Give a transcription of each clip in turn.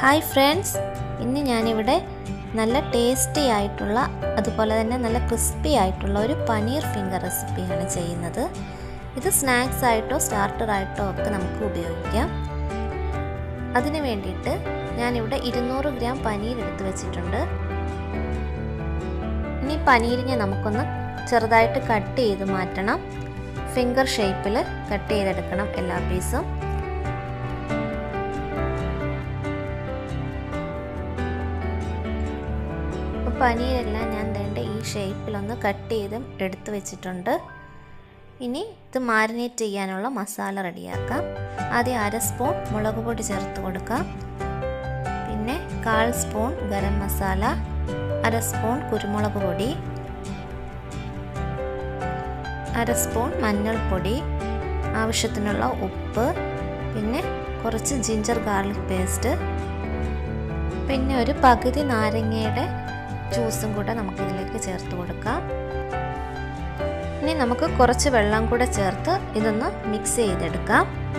hi friends ഇന്ന് ഞാനിവിടെ നല്ല ടേസ്റ്റി ആയിട്ടുള്ള അതുപോലെ തന്നെ നല്ല ക്രിസ്പി ആയിട്ടുള്ള ഒരു പനീർ ഫിംഗർ റെസിപ്പിയാണ് ചെയ്യുന്നത് ഇത് സ്നാക്സ് ആയിട്ടോ സ്റ്റാർട്ടർ ആയിട്ടോ ഒക്കെ നമുക്ക് ഉപയോഗിക്കാം അതിന് വേണ്ടിയിട്ട് ഞാനിവിടെ ഇരുന്നൂറ് ഗ്രാം പനീർ എടുത്ത് വെച്ചിട്ടുണ്ട് ഇനി പനീരിനെ നമുക്കൊന്ന് ചെറുതായിട്ട് കട്ട് ചെയ്ത് മാറ്റണം ഫിംഗർ ഷേപ്പിൽ കട്ട് ചെയ്തെടുക്കണം എല്ലാ പീസും അപ്പോൾ പനീരെല്ലാം ഞാൻ വേണ്ട ഈ ഷേപ്പിലൊന്ന് കട്ട് ചെയ്തും എടുത്ത് വെച്ചിട്ടുണ്ട് ഇനി ഇത് മാരിനേറ്റ് ചെയ്യാനുള്ള മസാല റെഡിയാക്കാം ആദ്യം അര സ്പൂൺ മുളക് പൊടി ചേർത്ത് കൊടുക്കാം പിന്നെ കാൽ സ്പൂൺ ഗരം മസാല അര സ്പൂൺ കുരുമുളക് പൊടി അര സ്പൂൺ മഞ്ഞൾപ്പൊടി ആവശ്യത്തിനുള്ള ഉപ്പ് പിന്നെ കുറച്ച് ജിഞ്ചർ ഗാർലിക് പേസ്റ്റ് പിന്നെ ഒരു പകുതി നാരങ്ങയുടെ ജ്യൂസും കൂടെ നമുക്കിതിലേക്ക് ചേർത്ത് കൊടുക്കാം ഇനി നമുക്ക് കുറച്ച് വെള്ളം കൂടെ ചേർത്ത് ഇതൊന്ന് മിക്സ് ചെയ്തെടുക്കാം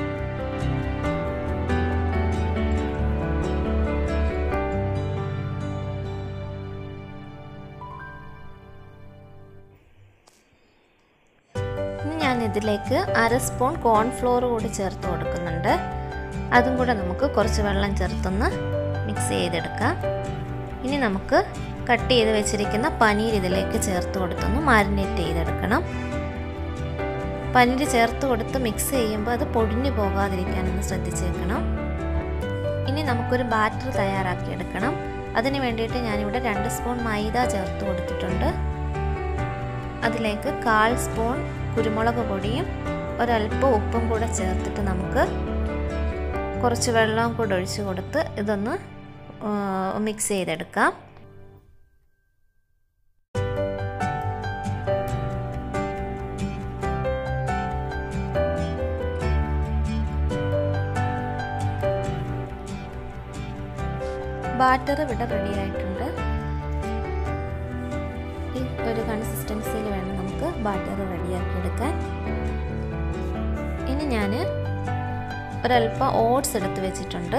ഇനി ഞാൻ ഇതിലേക്ക് അര സ്പൂൺ കോൺഫ്ലോർ കൂടി ചേർത്ത് കൊടുക്കുന്നുണ്ട് അതും കൂടെ നമുക്ക് കുറച്ച് വെള്ളം ചേർത്തൊന്ന് മിക്സ് ചെയ്തെടുക്കാം ഇനി നമുക്ക് കട്ട് ചെയ്ത് വെച്ചിരിക്കുന്ന പനീർ ഇതിലേക്ക് ചേർത്ത് കൊടുത്തൊന്ന് മാരിനേറ്റ് ചെയ്തെടുക്കണം പനീർ ചേർത്ത് കൊടുത്ത് മിക്സ് ചെയ്യുമ്പോൾ അത് പൊടിഞ്ഞു പോകാതിരിക്കാനൊന്ന് ശ്രദ്ധിച്ചേക്കണം ഇനി നമുക്കൊരു ബാറ്റർ തയ്യാറാക്കി എടുക്കണം അതിന് വേണ്ടിയിട്ട് ഞാനിവിടെ രണ്ട് സ്പൂൺ മൈദ ചേർത്ത് കൊടുത്തിട്ടുണ്ട് അതിലേക്ക് കാൽ സ്പൂൺ കുരുമുളക് പൊടിയും ഒരല്പം ഉപ്പും കൂടെ ചേർത്തിട്ട് നമുക്ക് കുറച്ച് വെള്ളവും കൂടെ ഒഴിച്ച് കൊടുത്ത് ഇതൊന്ന് മിക്സ് ചെയ്തെടുക്കാം ബാറ്റർ ഇവിടെ റെഡി ആയിട്ടുണ്ട് ഈ ഒരു കൺസിസ്റ്റൻസിയിൽ വേണം നമുക്ക് ബാറ്റർ റെഡിയാക്കി എടുക്കാൻ ഇനി ഞാൻ ഒരല്പം ഓട്സ് എടുത്ത് വെച്ചിട്ടുണ്ട്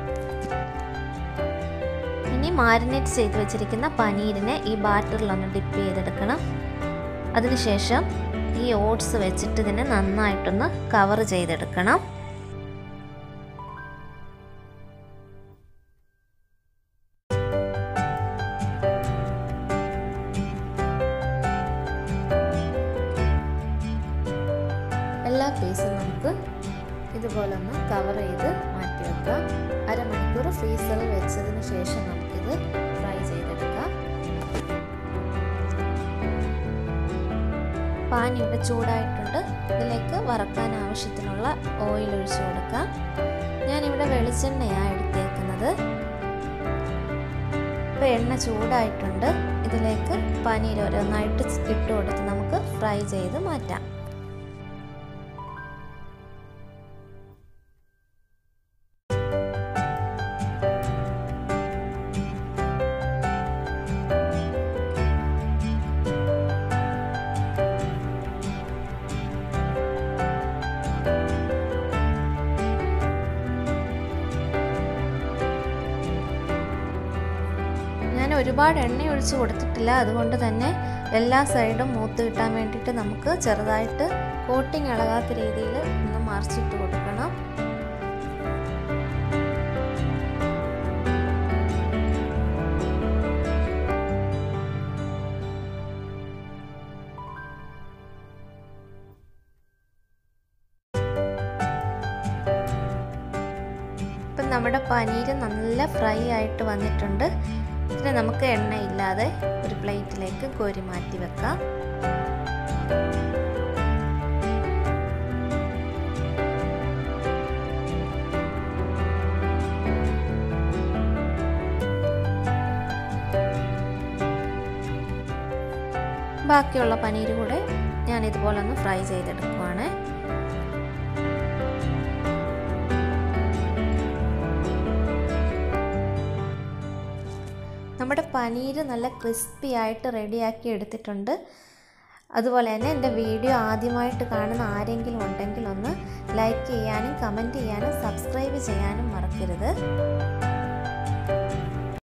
ഇനി മാരിനേറ്റ് ചെയ്ത് വെച്ചിരിക്കുന്ന പനീരിനെ ഈ ബാറ്ററിലൊന്ന് ഡിപ്പ് ചെയ്തെടുക്കണം അതിനുശേഷം ഈ ഓട്സ് വെച്ചിട്ട് ഇതിനെ നന്നായിട്ടൊന്ന് കവർ ചെയ്തെടുക്കണം എല്ലാ പീസും നമുക്ക് ഇതുപോലെ ഒന്ന് കവർ ചെയ്ത് മാറ്റി വെക്കാം അരമണിക്കൂർ ഫ്രീസറിൽ വെച്ചതിന് ശേഷം നമുക്കിത് ഫ്രൈ ചെയ്തെടുക്കാം പാൻ ഇവിടെ ചൂടായിട്ടുണ്ട് ഇതിലേക്ക് വറക്കാൻ ആവശ്യത്തിനുള്ള ഓയിൽ ഒഴിച്ചു കൊടുക്കാം ഞാനിവിടെ വെളിച്ചെണ്ണയാണ് എടുത്തേക്കുന്നത് ഇപ്പോൾ എണ്ണ ചൂടായിട്ടുണ്ട് ഇതിലേക്ക് പനീർ ഓരോന്നായിട്ട് ഇട്ട് കൊടുത്ത് നമുക്ക് ഫ്രൈ ചെയ്ത് മാറ്റാം ഞാൻ ഒരുപാട് എണ്ണ ഒഴിച്ച് കൊടുത്തിട്ടില്ല അതുകൊണ്ട് തന്നെ എല്ലാ സൈഡും മൂത്ത് കിട്ടാൻ വേണ്ടിയിട്ട് നമുക്ക് ചെറുതായിട്ട് കോട്ടിങ് ഇളകാത്ത രീതിയിൽ ഒന്ന് മറിച്ചിട്ട് കൊടുക്കണം ഇപ്പം നമ്മുടെ പനീര് നല്ല ഫ്രൈ ആയിട്ട് വന്നിട്ടുണ്ട് ഇതിനെ നമുക്ക് എണ്ണയില്ലാതെ ഒരു പ്ലേറ്റിലേക്ക് കോരി മാറ്റി വെക്കാം ബാക്കിയുള്ള പനീര് കൂടെ ഞാൻ ഇതുപോലെ ഒന്ന് ഫ്രൈ ചെയ്തെടുക്കുവാണ് നമ്മുടെ പനീര് നല്ല ക്രിസ്പി ആയിട്ട് റെഡിയാക്കി എടുത്തിട്ടുണ്ട് അതുപോലെ തന്നെ എൻ്റെ വീഡിയോ ആദ്യമായിട്ട് കാണുന്ന ആരെങ്കിലും ഉണ്ടെങ്കിൽ ഒന്ന് ലൈക്ക് ചെയ്യാനും കമൻറ്റ് ചെയ്യാനും സബ്സ്ക്രൈബ് ചെയ്യാനും മറക്കരുത്